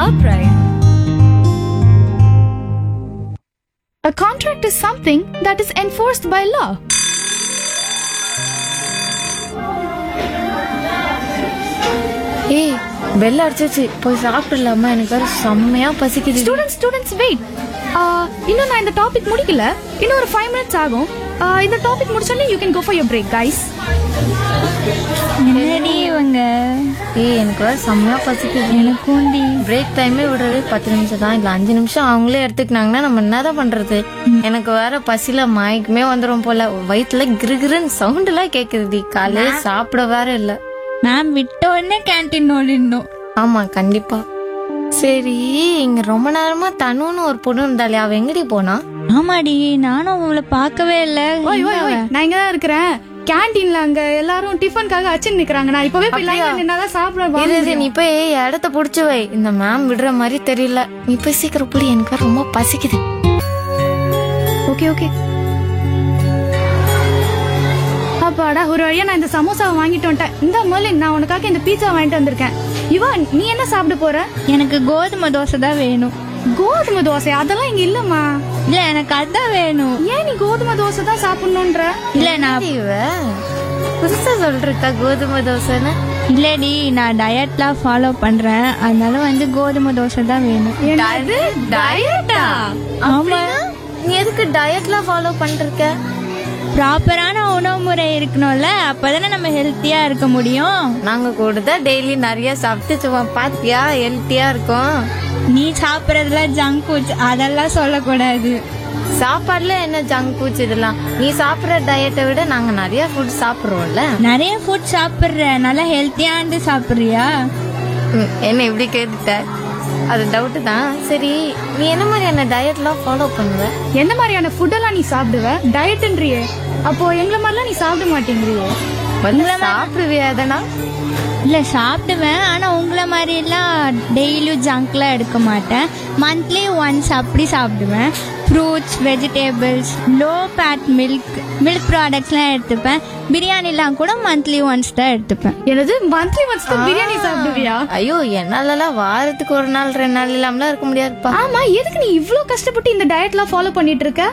our pride. A contract is something that is enforced by law. ஏய் bell அடிச்சிச்சு போய் சாப்பிடலாமா எனக்கு வேற செம்மையா பசிக்குது ஸ்டூடெண்ட்ஸ் ஸ்டூடெண்ட்ஸ் வெயிட் இன்னும் நான் இந்த டாபிக் முடிக்கல இன்னும் ஒரு ஃபைவ் மினிட்ஸ் ஆகும் Uh, இந்த டாபிக் முடிச்சோடனே you can go for your break guys என்னடி இவங்க ஏய் எனக்கு வேற செம்மையா பசிக்குது எனக்கும்டி பிரேக் டைமே விடுறது பத்து நிமிஷம் தான் இல்ல அஞ்சு நிமிஷம் அவங்களே எடுத்துக்கினாங்கன்னா நம்ம என்னதான் பண்றது எனக்கு வேற பசியில மயக்கமே வந்துரும் போல வயிற்றுல கிருகிருன்னு சவுண்ட் எல்லாம் கேக்குதுடி காலையில சாப்பிட வேற இல்ல மேம் விட்ட உடனே கேன்டீன் ஓடிடணும் ஆமா கண்டிப்பா சரி இங்க ரொம்ப நேரமா தனுன்னு ஒரு பொண்ணு இருந்தாலே அவ எங்கடி போனா ஆமாடி நானும் உங்களை பார்க்கவே இல்லை ஓய் ஓய் ஓய் நான் இங்க தான் இருக்கிறேன் கேண்டீன்ல அங்க எல்லாரும் டிஃபனுக்காக அச்சு நிக்கிறாங்க நான் இப்பவே போய் லைன்ல நின்னாதான் சாப்பிட இரு, வாங்க இரு, நீ போய் இடத்த புடிச்சு வை இந்த மேம் விடுற மாதிரி தெரியல நீ போய் சீக்கிரம் புடி எனக்கு வேற ரொம்ப பசிக்குது ஓகே ஓகே அப்பாடா ஒரு வழியா நான் இந்த சமோசாவை வாங்கிட்டு வந்துட்டேன் இந்த முதல்ல நான் உனக்காக இந்த பீட்சா வாங்கிட்டு வந்திருக்கேன் இவா நீ என்ன சாப்பிட போற எனக்கு கோதுமை தோசை தான் வேணும் கோதுமை தோசை அதெல்லாம் இங்க இல்லம்மா இல்ல எனக்கு அதான் வேணும் ஏன் நீ கோதுமை தோசை தான் சாப்பிடணும்ன்ற இல்ல நான் இவ புதுசா சொல்றா கோதுமை தோசைன்னு இல்லடி நான் டயட்லாம் ஃபாலோ பண்றேன் அதனால வந்து கோதுமை தோசை தான் வேணும் என்னது டயட்டா ஆமா நீ எதுக்கு டயட்லாம் ஃபாலோ பண்ணிருக்க ப்ராப்பரான உணவு முறை இருக்கணும்ல அப்பதானே நம்ம ஹெல்த்தியா இருக்க முடியும் நாங்க கூட தான் டெய்லி நிறைய சாப்பிட்டு சும்மா பாத்தியா ஹெல்த்தியா இருக்கும் நீ சாப்பிடறதுல ஜங்க் ஃபுட்ஸ் அதெல்லாம் சொல்லக்கூடாது சாப்பாடுல என்ன ஜங்க் ஃபுட்ஸ் இதெல்லாம் நீ சாப்பிடுற டயட்டை விட நாங்க நிறைய ஃபுட் சாப்பிடுறோம்ல நிறைய ஃபுட் சாப்பிடுற நல்லா ஹெல்த்தியானது சாப்பிடுறியா ம், என்ன இப்படி கேட்டுட்ட அது டவுட் தான் சரி நீ என்ன மாதிரியான டயட்லாம் ஃபாலோ பண்ணுவ எந்த மாதிரியான ஃபுட்டெல்லாம் நீ சாப்பிடுவ டயட்ன்றியே அப்போ எங்களை மாதிரிலாம் நீ சாப்பிட மாட்டேங்கிறியே வந்து சாப்பிடுவியா அதனா இல்ல சாப்பிடுவேன் ஆனா உங்களை மாதிரி எல்லாம் டெய்லியும் ஜங்க்லாம் எடுக்க மாட்டேன் மந்த்லி ஒன்ஸ் அப்படி சாப்பிடுவேன் fruits vegetables low fat milk milk ப்ராடக்ட்ஸ்லாம் எடுத்துப்பேன் பிரியாணிலாம் கூட மந்த்லி ஒன்ஸ் தான் எடுத்துப்பேன் எனது மந்த்லி ஒன்ஸ் பிரியாணி சாப்பிடுவியா ஐயோ என்னாலலாம் வாரத்துக்கு ஒரு நாள் ரெண்டு நாள் இல்லாமலாம் இருக்க முடியாதுப்பா ஆமா எதுக்கு நீ இவ்ளோ கஷ்டப்பட்டு இந்த டயட்லாம் ஃபாலோ பண்ணிட்டு இருக்க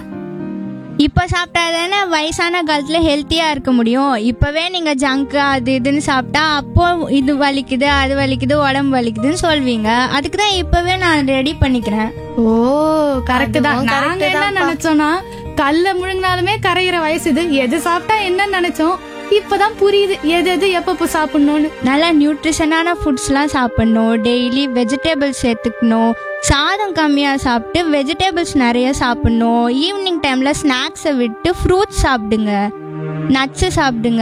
இப்போ சாப்பிட்டா தானே வயசான காலத்தில் ஹெல்த்தியாக இருக்க முடியும் இப்போவே நீங்கள் ஜங்க்கு அது இதுன்னு சாப்பிட்டா அப்போ இது வலிக்குது அது வலிக்குது உடம்பு வலிக்குதுன்னு சொல்வீங்க அதுக்கு தான் இப்போவே நான் ரெடி பண்ணிக்கிறேன் ஓ கரெக்ட் தான் அதுவும் correct நாங்க என்ன நினைச்சோம்னா கல்ல முழுங்கினாலுமே கரையிற வயசு இது எது சாப்பிட்டா என்ன நினைச்சோம் இப்பதான் புரியுது எது எது எப்பப்போ சாப்பிடணும்னு நல்லா நியூட்ரிஷனான ஃபுட்ஸ்லாம் சாப்பிடணும் டெய்லி வெஜிடபிள்ஸ் சேர்த்துக்கணும் சாதம் கம்மியாக சாப்பிட்டு வெஜிடபிள்ஸ் நிறைய சாப்பிடணும் ஈவினிங் டைமில் ஸ்நாக்ஸை விட்டு ஃப்ரூட்ஸ் சாப்பிடுங்க நட்ஸு சாப்பிடுங்க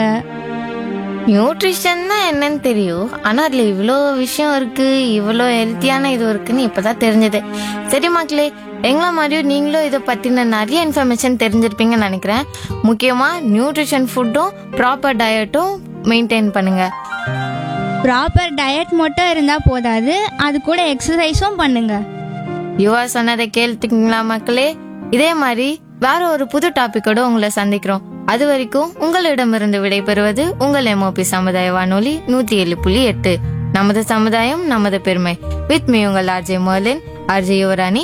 நியூட்ரிஷன்னா என்னன்னு தெரியும் ஆனா அதுல இவ்வளோ விஷயம் இருக்கு இவ்வளோ ஹெல்த்தியான இது இருக்குன்னு இப்பதான் தெரிஞ்சது சரி மக்களே எங்கள மாதிரியும் நீங்களும் இதை பத்தின நிறைய இன்ஃபர்மேஷன் தெரிஞ்சிருப்பீங்கன்னு நினைக்கிறேன் முக்கியமா நியூட்ரிஷன் ஃபுட்டும் ப்ராப்பர் டயட்டும் மெயின்டைன் பண்ணுங்க ப்ராப்பர் டயட் மட்டும் இருந்தால் போதாது அது கூட எக்ஸசைஸும் பண்ணுங்க யுவா சொன்னதை கேட்டுங்களா மக்களே இதே மாதிரி வேற ஒரு புது டாபிக்கோட உங்களை சந்திக்கிறோம் அது வரைக்கும் உங்களிடமிருந்து விடைபெறுவது உங்கள் எம்ஓபி சமுதாய வானொலி நூத்தி ஏழு புள்ளி எட்டு நமது சமுதாயம் நமது பெருமை வித் மீ உங்கள் ஆர்ஜே மர்லின் ஆர்ஜே யுவராணி